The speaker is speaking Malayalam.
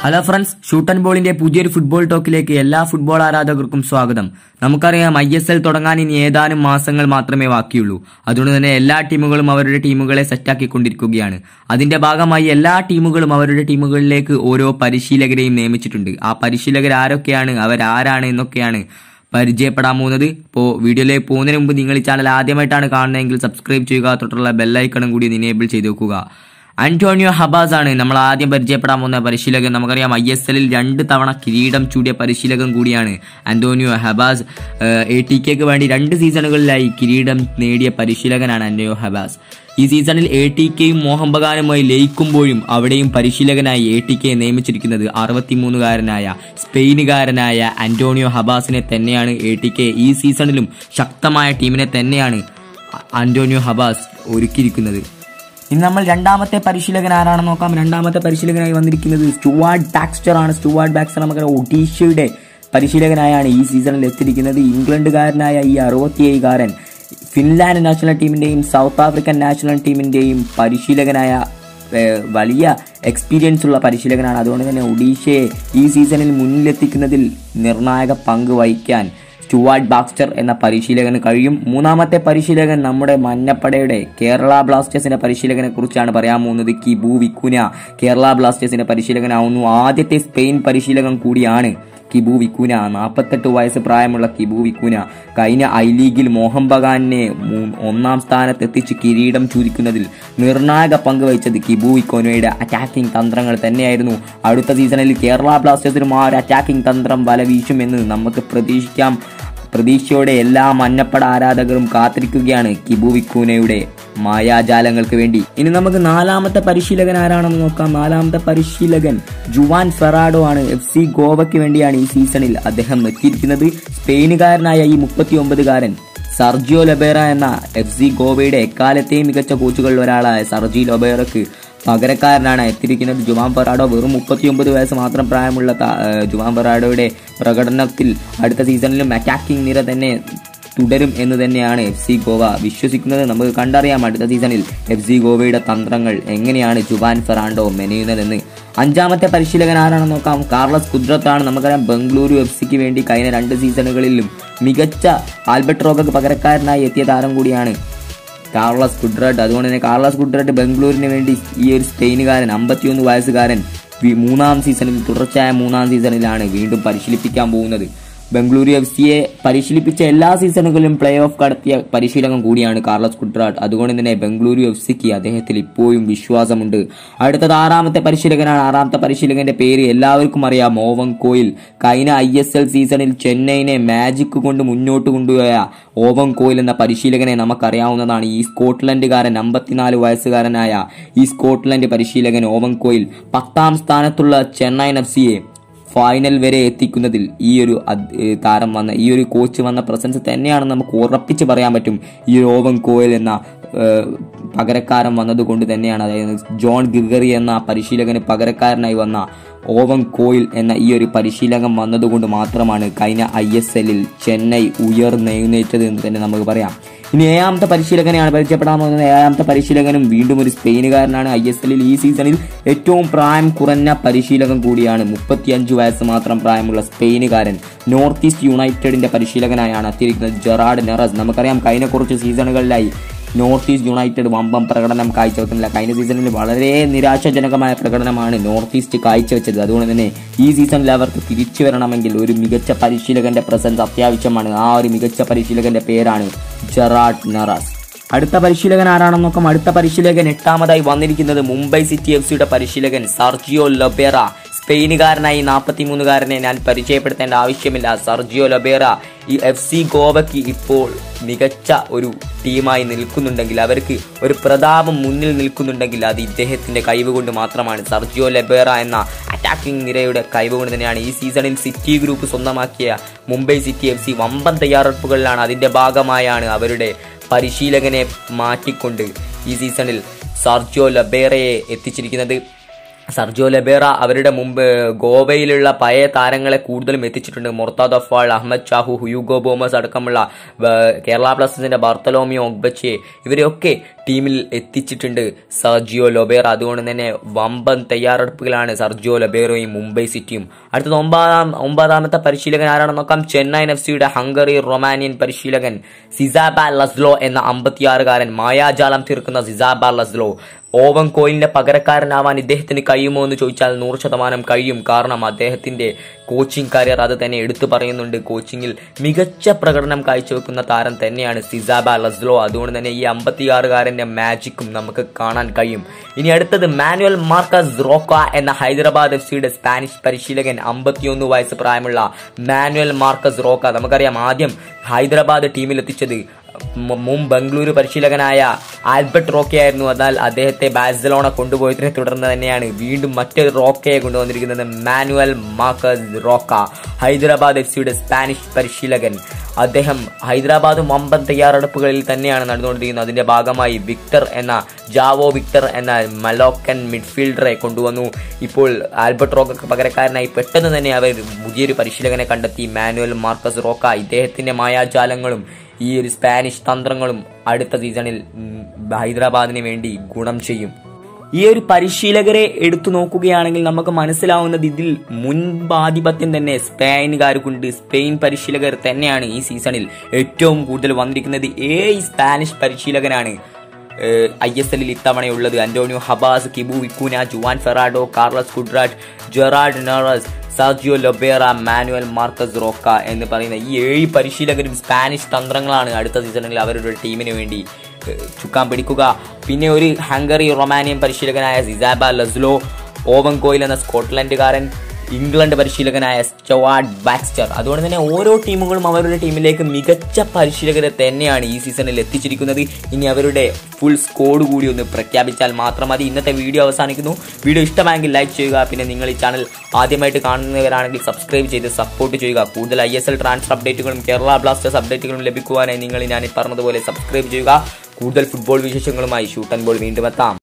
ഹലോ ഫ്രണ്ട്സ് ഷൂട്ട് ആൻഡ് ബോളിന്റെ പുതിയൊരു ഫുട്ബോൾ ടോക്കിലേക്ക് എല്ലാ ഫുട്ബോൾ ആരാധകർക്കും സ്വാഗതം നമുക്കറിയാം ഐ എസ് എൽ തുടങ്ങാൻ ഇനി ഏതാനും മാസങ്ങൾ മാത്രമേ ബാക്കിയുള്ളൂ അതുകൊണ്ട് തന്നെ എല്ലാ ടീമുകളും അവരുടെ ടീമുകളെ സെറ്റാക്കിക്കൊണ്ടിരിക്കുകയാണ് അതിന്റെ ഭാഗമായി എല്ലാ ടീമുകളും അവരുടെ ടീമുകളിലേക്ക് ഓരോ പരിശീലകരെയും നിയമിച്ചിട്ടുണ്ട് ആ പരിശീലകർ ആരൊക്കെയാണ് അവരാരാണ് എന്നൊക്കെയാണ് പരിചയപ്പെടാൻ പോകുന്നത് ഇപ്പോൾ വീഡിയോയിലേക്ക് പോകുന്നതിന് മുമ്പ് നിങ്ങൾ ഈ ചാനൽ ആദ്യമായിട്ടാണ് കാണുന്നതെങ്കിൽ സബ്സ്ക്രൈബ് ചെയ്യുക തൊട്ടുള്ള ബെല്ലൈക്കണും കൂടി ഇനേബിൾ ചെയ്ത് വെക്കുക ആന്റോണിയോ ഹബാസ് ആണ് നമ്മൾ ആദ്യം പരിചയപ്പെടാൻ പോകുന്ന പരിശീലകൻ നമുക്കറിയാം ഐ എസ് എല്ലിൽ രണ്ട് തവണ കിരീടം ചൂടിയ പരിശീലകൻ കൂടിയാണ് ആന്റോണിയോ ഹബാസ് എ ടി കെക്ക് വേണ്ടി രണ്ട് സീസണുകളിലായി കിരീടം നേടിയ പരിശീലകനാണ് ആന്റോണിയോ ഹബാസ് ഈ സീസണിൽ എ ടി കെയും മോഹൻ ബഗാനുമായി ലയിക്കുമ്പോഴും അവിടെയും പരിശീലകനായി എ ടി കെ നിയമിച്ചിരിക്കുന്നത് അറുപത്തിമൂന്നുകാരനായ സ്പെയിനുകാരനായ ആന്റോണിയോ ഹബാസിനെ തന്നെയാണ് എ ടി കെ ഈ സീസണിലും ശക്തമായ ടീമിനെ തന്നെയാണ് ആന്റോണിയോ ഹബാസ് ഒരുക്കിയിരിക്കുന്നത് ഇനി നമ്മൾ രണ്ടാമത്തെ പരിശീലകൻ ആരാണെന്ന് നോക്കാം രണ്ടാമത്തെ പരിശീലകനായി വന്നിരിക്കുന്നത് സ്റ്റുവാർഡ് ബാക്സ്റ്റർ ആണ് സ്റ്റുവാർഡ് ബാക്സ്റ്റർ നമുക്കറിയാം ഒഡീഷയുടെ പരിശീലകനായാണ് ഈ സീസണിൽ എത്തിയിരിക്കുന്നത് ഇംഗ്ലണ്ടുകാരനായ ഈ അറുപത്തിയേഴുകാരൻ ഫിൻലാൻഡ് നാഷണൽ ടീമിന്റെയും സൗത്ത് ആഫ്രിക്കൻ നാഷണൽ ടീമിന്റെയും പരിശീലകനായ ഏഹ്, വലിയ എക്സ്പീരിയൻസ് ഉള്ള പരിശീലകനാണ് അതുകൊണ്ട് തന്നെ ഒഡീഷയെ ഈ സീസണിൽ മുന്നിലെത്തിക്കുന്നതിൽ നിർണായക പങ്ക് വഹിക്കാൻ സ്റ്റുവാർഡ് ബാക്സ്റ്റർ എന്ന പരിശീലകന് കഴിയും മൂന്നാമത്തെ പരിശീലകൻ നമ്മുടെ മഞ്ഞപ്പടയുടെ കേരള ബ്ലാസ്റ്റേഴ്സിന്റെ പരിശീലകനെ കുറിച്ചാണ് പറയാൻ പോകുന്നത് കിബു വിക്കുന കേരള ബ്ലാസ്റ്റേഴ്സിന്റെ പരിശീലകനാവുന്നു ആദ്യത്തെ സ്പെയിൻ പരിശീലകൻ കൂടിയാണ് കിബു വിക്കുന നാൽപ്പത്തെട്ട് വയസ്സ് പ്രായമുള്ള കിബു വിക്കുന കഴിഞ്ഞ ഐ ലീഗിൽ മോഹൻ ബഗാനെ മൂ- ഒന്നാം സ്ഥാനത്ത് എത്തിച്ച് കിരീടം ചൂരിക്കുന്നതിൽ നിർണായക പങ്ക് വഹിച്ചത് കിബു വിക്കോനയുടെ അറ്റാക്കിംഗ് തന്ത്രങ്ങൾ തന്നെയായിരുന്നു അടുത്ത സീസണിൽ കേരള ബ്ലാസ്റ്റേഴ്സിനും ആ ഒരു അറ്റാക്കിംഗ് തന്ത്രം വല വീശുമെന്ന് നമുക്ക് പ്രതീക്ഷിക്കാം പ്രതീക്ഷയോടെ എല്ലാ മഞ്ഞപ്പട ആരാധകരും കാത്തിരിക്കുകയാണ് കിബു വിക്കൂനയുടെ മായാജാലങ്ങൾക്ക് വേണ്ടി ഇനി നമുക്ക് നാലാമത്തെ പരിശീലകൻ ആരാണെന്ന് നോക്കാം നാലാമത്തെ പരിശീലകൻ ജുവാൻ ഫെറാഡോ ആണ് എഫ് സി ഗോവയ്ക്ക് വേണ്ടിയാണ് ഈ സീസണിൽ അദ്ദേഹം എത്തിയിരിക്കുന്നത് സ്പെയിനുകാരനായ ഈ മുപ്പത്തി ഒമ്പതുകാരൻ സർജിയോ ലൊബേറ എന്ന എഫ് സി ഗോവയുടെ എക്കാലത്തെയും മികച്ച കോച്ചുകളിൽ ഒരാളായ സർജി ലൊബേറക്ക് പകരക്കാരനാണ് എത്തിയിരിക്കുന്നത് ജുവാൻ ഫെറാഡോ വെറും മുപ്പത്തിയൊമ്പത് വയസ്സ് മാത്രം പ്രായമുള്ള ത- ഏഹ് ജുവാൻ ഫെറാഡോയുടെ പ്രകടനത്തിൽ അടുത്ത സീസണിലും അറ്റാക്കിംഗ് നിര തന്നെ തുടരും എന്ന് തന്നെയാണ് എഫ് സി ഗോവ വിശ്വസിക്കുന്നത് നമുക്ക് കണ്ടറിയാം അടുത്ത സീസണിൽ എഫ് സി ഗോവയുടെ തന്ത്രങ്ങൾ എങ്ങനെയാണ് ജുവാൻ ഫെറാണ്ടോ മെനയുന്നതെന്ന് അഞ്ചാമത്തെ പരിശീലകൻ ആരാണെന്ന് നോക്കാം കാർലസ് കുദ്രത്താണ് നമുക്കറിയാം ബംഗളൂരു എഫ് സിക്ക് വേണ്ടി കഴിഞ്ഞ രണ്ട് സീസണുകളിലും മികച്ച ആൽബർട്ട് റോഗക്ക് പകരക്കാരനായി എത്തിയ താരം കൂടിയാണ് കാർലസ് കുഡ്രട്ട് അതുകൊണ്ട് തന്നെ കാർലസ് കുഡ്രട്ട് ബംഗളൂരിന് വേണ്ടി ഈ ഒരു സ്പെയിനുകാരൻ അമ്പത്തിയൊന്ന് വയസ്സുകാരൻ വി- മൂന്നാം സീസണിൽ തുടർച്ചയായ മൂന്നാം സീസണിലാണ് വീണ്ടും പരിശീലിപ്പിക്കാൻ പോകുന്നത് ബംഗളൂരു എഫ് സിയെ പരിശീലിപ്പിച്ച എല്ലാ സീസണുകളിലും പ്ലേ ഓഫ് കടത്തിയ പരിശീലകൻ കൂടിയാണ് കാർലസ് കുഡ്രാട്ട് അതുകൊണ്ട് തന്നെ ബംഗളൂരു എഫ് സിക്ക് അദ്ദേഹത്തിൽ ഇപ്പോഴും വിശ്വാസമുണ്ട് അടുത്തത് ആറാമത്തെ പരിശീലകനാണ് ആറാമത്തെ പരിശീലകന്റെ പേര് എല്ലാവർക്കും അറിയാം ഓവൻ കോയിൽ കഴിഞ്ഞ ഐ എസ് എൽ സീസണിൽ ചെന്നൈനെ മാജിക് കൊണ്ട് മുന്നോട്ട് കൊണ്ടുപോയ ഓവൻ കോയിൽ എന്ന പരിശീലകനെ നമുക്കറിയാവുന്നതാണ് ഈ സ്കോട്ട്ലൻഡുകാരൻ അമ്പത്തിനാല് വയസ്സുകാരനായ ഈ സ്കോട്ട്ലൻഡ് പരിശീലകൻ ഓവൻ കോയിൽ പത്താം സ്ഥാനത്തുള്ള ചെന്നൈ എഫ് സിയെ ഫൈനൽ വരെ എത്തിക്കുന്നതിൽ ഈ ഒരു അത്- ഏ, താരം വന്ന ഈ ഒരു കോച്ച് വന്ന പ്രസൻസ് തന്നെയാണ് നമുക്ക് ഉറപ്പിച്ച് പറയാൻ പറ്റും ഈ ഒരു ഓവൻ കോയൽ എന്ന ഏ, പകരക്കാരൻ വന്നതുകൊണ്ട് തന്നെയാണ് അതായത് ജോൺ ഗിഗറി എന്ന പരിശീലകന് പകരക്കാരനായി വന്ന ഓവൻ കോയിൽ എന്ന ഈ ഒരു പരിശീലകൻ വന്നതുകൊണ്ട് മാത്രമാണ് കഴിഞ്ഞ ഐ എസ് എല്ലിൽ ചെന്നൈ ഉയർന്നെഴുന്നേറ്റത് എന്ന് തന്നെ നമുക്ക് പറയാം ഇനി ഏഴാമത്തെ പരിശീലകനെയാണ് പരിചയപ്പെടാൻ പോകുന്നത് ഏഴാമത്തെ പരിശീലകനും വീണ്ടും ഒരു സ്പെയിനുകാരനാണ് ഐ എസ് എല്ലിൽ ഈ സീസണിൽ ഏറ്റവും പ്രായം കുറഞ്ഞ പരിശീലകൻ കൂടിയാണ് മുപ്പത്തിയഞ്ച് വയസ്സ് മാത്രം പ്രായമുള്ള സ്പെയിനുകാരൻ നോർത്ത് ഈസ്റ്റ് യുണൈറ്റഡിന്റെ പരിശീലകനായാണ് എത്തിയിരിക്കുന്നത് ജെറാഡ് നെറസ് നമുക്കറിയാം കഴിഞ്ഞ കുറച്ച് സീസണുകളിലായി നോർത്ത് ഈസ്റ്റ് യുണൈറ്റഡ് വമ്പം പ്രകടനം കാഴ്ചവെക്കുന്നില്ല കഴിഞ്ഞ സീസണിൽ വളരെ നിരാശാജനകമായ പ്രകടനമാണ് നോർത്ത് ഈസ്റ്റ് കാഴ്ചവെച്ചത് അതുകൊണ്ട് തന്നെ ഈ സീസണിൽ അവർക്ക് തിരിച്ചു വരണമെങ്കിൽ ഒരു മികച്ച പരിശീലകന്റെ പ്രസൻസ് അത്യാവശ്യമാണ് ആ ഒരു മികച്ച പരിശീലകന്റെ പേരാണ് ജെറാഡ് നെറാസ് അടുത്ത പരിശീലകൻ ആരാണെന്ന് നോക്കാം അടുത്ത പരിശീലകൻ എട്ടാമതായി വന്നിരിക്കുന്നത് മുംബൈ സിറ്റി എഫ് സിയുടെ പരിശീലകൻ സർജിയോ ലൊബേറ സ്പെയിനുകാരനായി നാൽപ്പത്തിമൂന്നുകാരനെ ഞാൻ പരിചയപ്പെടുത്തേണ്ട ആവശ്യമില്ല സർജിയോ ലൊബേറ ഈ എഫ് സി ഗോവയ്ക്ക് ഇപ്പോൾ മികച്ച ഒരു ടീമായി നിൽക്കുന്നുണ്ടെങ്കിൽ അവർക്ക് ഒരു പ്രതാപം മുന്നിൽ നിൽക്കുന്നുണ്ടെങ്കിൽ അത് ഇദ്ദേഹത്തിന്റെ കഴിവ് കൊണ്ട് മാത്രമാണ് സർജിയോ ലൊബേറ എന്ന അറ്റാക്കിംഗ് നിരയുടെ കഴിവ് കൊണ്ട് തന്നെയാണ് ഈ സീസണിൽ സിറ്റി ഗ്രൂപ്പ് സ്വന്തമാക്കിയ മുംബൈ സിറ്റി എഫ് സി വമ്പൻ തയ്യാറെടുപ്പുകളിലാണ് അതിന്റെ ഭാഗമായാണ് അവരുടെ പരിശീലകനെ മാറ്റിക്കൊണ്ട് ഈ സീസണിൽ സർജിയോ ലബേറയെ എത്തിച്ചിരിക്കുന്നത് സർജോ ലബേറ അവരുടെ മുമ്പ് ഗോവയിലുള്ള പഴയ താരങ്ങളെ കൂടുതലും എത്തിച്ചിട്ടുണ്ട് Mourtada Fall Ahmed Jahouh Hugo Boumous അടക്കമുള്ള ആ, കേരള ബ്ലാസ്റ്റേഴ്സിന്റെ ബാർത്തലോമിയോ ഒഗ്ബച്ചെ ഇവരെയൊക്കെ ടീമിൽ എത്തിച്ചിട്ടുണ്ട് സർജിയോ ലൊബേറ അതുകൊണ്ട് തന്നെ വമ്പൻ തയ്യാറെടുപ്പുകളാണ് സർജിയോ ലൊബേറോയും മുംബൈ സിറ്റിയും അടുത്തത് ഒമ്പതാം ഒമ്പതാമത്തെ പരിശീലകൻ ആരാണെന്ന് നോക്കാം ചെന്നൈ എഫ് സിയുടെ ഹംഗറി റൊമാനിയൻ പരിശീലകൻ സിസാബ ലസ്ലോ എന്ന അമ്പത്തിയാറുകാരൻ മായാജാലം തീർക്കുന്ന സിസാബ ലസ്ലോ ഓവൻ കോയിലിന്റെ പകരക്കാരനാവാൻ ഇദ്ദേഹത്തിന് കഴിയുമോ എന്ന് ചോദിച്ചാൽ നൂറ് ശതമാനം കഴിയും കാരണം അദ്ദേഹത്തിന്റെ കോച്ചിങ് കരിയർ അത് തന്നെ എടുത്തു പറയുന്നുണ്ട് കോച്ചിങ്ങിൽ മികച്ച പ്രകടനം കാഴ്ചവെക്കുന്ന താരം തന്നെയാണ് സിസാബ ലസ്ലോ അതുകൊണ്ട് തന്നെ ഈ അമ്പത്തിയാറുകാരന്റെ മാജിക്കും നമുക്ക് കാണാൻ കഴിയും ഇനി അടുത്തത് മാനുവൽ മാർക്കസ് റോക്ക എന്ന ഹൈദരാബാദ് എഫ് സിയുടെ സ്പാനിഷ് പരിശീലകൻ അമ്പത്തിയൊന്ന് വയസ്സ് പ്രായമുള്ള മാനുവൽ മാർക്കസ് റോക്ക നമുക്കറിയാം ആദ്യം ഹൈദരാബാദ് ടീമിൽ എത്തിച്ചത് മുൻ ബംഗളൂരു പരിശീലകനായ ആൽബർട്ട് റോക്കയായിരുന്നു എന്നാൽ അദ്ദേഹത്തെ ബാഴ്സലോണ കൊണ്ടുപോയതിനെ തുടർന്ന് തന്നെയാണ് വീണ്ടും മറ്റൊരു റോക്കയെ കൊണ്ടുവന്നിരിക്കുന്നത് Manuel Marquez Roca Hyderabad F സിയുടെ സ്പാനിഷ് പരിശീലകൻ അദ്ദേഹം ഹൈദരാബാദ് വമ്പൻ തയ്യാറെടുപ്പുകളിൽ തന്നെയാണ് നടന്നുകൊണ്ടിരിക്കുന്നത് അതിന്റെ ഭാഗമായി വിക്ടർ എന്ന ജാവോ വിക്ടർ എന്ന മലോക്കൻ മിഡ്ഫീൽഡറെ കൊണ്ടുവന്നു ഇപ്പോൾ ആൽബർട്ട് റോക്കക്ക് പകരക്കാരനായി പെട്ടെന്ന് തന്നെ അവർ പുതിയൊരു പരിശീലകനെ കണ്ടെത്തി മാനുവൽ മാർക്കസ് റോക്ക ഇദ്ദേഹത്തിന്റെ മായാജാലങ്ങളും ഈ ഒരു സ്പാനിഷ് തന്ത്രങ്ങളും അടുത്ത സീസണിൽ ഹൈദരാബാദിന് വേണ്ടി ഗുണം ചെയ്യും ഈ ഒരു പരിശീലകരെ എടുത്തു നോക്കുകയാണെങ്കിൽ നമുക്ക് മനസ്സിലാവുന്നത് ഇതിൽ മുൻപാധിപത്യം തന്നെ സ്പെയിനുകാർക്കുണ്ട് സ്പെയിൻ പരിശീലകർ തന്നെയാണ് ഈ സീസണിൽ ഏറ്റവും കൂടുതൽ വന്നിരിക്കുന്നത് ഏഴ് സ്പാനിഷ് പരിശീലകനാണ് ഐ എസ് എല്ലിൽ ഇത്തവണയുള്ളത് Antonio Habas Kibu Vicuna Juan Ferrando Carles Cuadrat Gerard Nus സാജിയോ ലൊബേറ മാനുവൽ മാർക്കസ് റോക്ക എന്ന് പറയുന്ന ഈ ഏഴ് പരിശീലകരും സ്പാനിഷ് തന്ത്രങ്ങളാണ് അടുത്ത സീസണിൽ അവരുടെ ടീമിന് വേണ്ടി ചുക്കാൻ പിടിക്കുക പിന്നെ ഒരു ഹംഗറി റൊമാനിയൻ പരിശീലകനായ സിസാബ ലസ്ലോ ഓവൻ കോയിൽ എന്ന സ്കോട്ട്ലൻഡുകാരൻ ഇംഗ്ലണ്ട് പരിശീലകനായ സ്റ്റവാർഡ് ബാക്സ്റ്റർ അതുകൊണ്ട് തന്നെ ഓരോ ടീമുകളും അവരുടെ ടീമിലേക്ക് മികച്ച പരിശീലകരെ തന്നെയാണ് ഈ സീസണിൽ എത്തിച്ചിരിക്കുന്നത് ഇനി അവരുടെ ഫുൾ സ്കോഡ് കൂടി ഒന്ന് പ്രഖ്യാപിച്ചാൽ മാത്രം മതി ഇന്നത്തെ വീഡിയോ അവസാനിക്കുന്നു വീഡിയോ ഇഷ്ടമായെങ്കിൽ ലൈക്ക് ചെയ്യുക പിന്നെ നിങ്ങൾ ഈ ചാനൽ ആദ്യമായിട്ട് കാണുന്നവരാണെങ്കിൽ സബ്സ്ക്രൈബ് ചെയ്ത് സപ്പോർട്ട് ചെയ്യുക കൂടുതൽ ഐ എസ് എൽ ട്രാൻസ്ഫർ അപ്ഡേറ്റുകളും കേരള ബ്ലാസ്റ്റേഴ്സ് അപ്ഡേറ്റുകളും ലഭിക്കുവാനായി നിങ്ങൾ ഞാൻ പറഞ്ഞതുപോലെ സബ്സ്ക്രൈബ് ചെയ്യുക കൂടുതൽ ഫുട്ബോൾ വിശേഷങ്ങളുമായി ഷൂട്ട് ആൻഡ് ബോൾ വീണ്ടും എത്താം